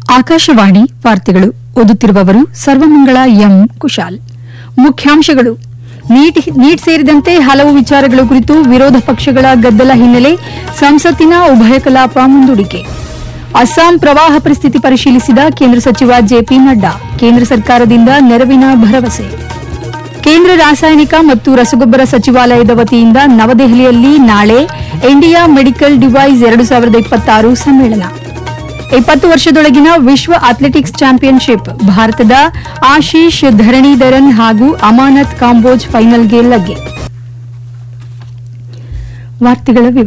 ಆಕಾಶವಾಣಿ ವಾರ್ತೆಗಳು ಓದುತ್ತಿರುವವರು ಸರ್ವಮಂಗಳ ಎಂ ಕುಶಾಲ್ ಮುಖ್ಯಾಂಶಗಳು ನೀಟ್ ನೀಟ್ ಸೇರಿದಂತೆ ಹಲವು ವಿಚಾರಗಳ ಕುರಿತು ವಿರೋಧ ಪಕ್ಷಗಳ ಗದ್ದಲ ಹಿನ್ನೆಲೆ ಸಂಸತ್ತಿನ ಉಭಯ ಕಲಾಪ ಮುಂದೂಡಿಕೆ ಅಸ್ಸಾಂ ಪ್ರವಾಹ ಪರಿಸ್ಥಿತಿ ಪರಿಶೀಲಿಸಿದ ಕೇಂದ್ರ ಸಚಿವ ಜೆಪಿ ನಡ್ಡಾ ಕೇಂದ್ರ ಸರ್ಕಾರದಿಂದ ನೆರವಿನ ಭರವಸೆ ಕೇಂದ್ರ ರಾಸಾಯನಿಕ ಮತ್ತು ರಸಗೊಬ್ಬರ ಸಚಿವಾಲಯದ ವತಿಯಿಂದ ನವದೆಹಲಿಯಲ್ಲಿ ನಾಳೆ ಇಂಡಿಯಾ ಮೆಡಿಕಲ್ ಡಿವೈಸ್ ಎರಡು ಸಾವಿರದ ಇಪ್ಪತ್ತಾರು ಸಮ್ಮೇಳನ ಇಪ್ಪತ್ತು ವರ್ಷದೊಳಗಿನ ವಿಶ್ವ ಅಥ್ಲೆಟಿಕ್ಸ್ ಚಾಂಪಿಯನ್ಶಿಪ್ ಭಾರತದ ಆಶೀಶ್ ಧರಣೀಧರನ್ ಹಾಗೂ ಅಮಾನತ್ ಕಾಂಬೋಜ್ ಫೈನಲ್ಗೆ ಲಗ್ಗೆ ವಾರ್ತೆಗಳ ವಿವರ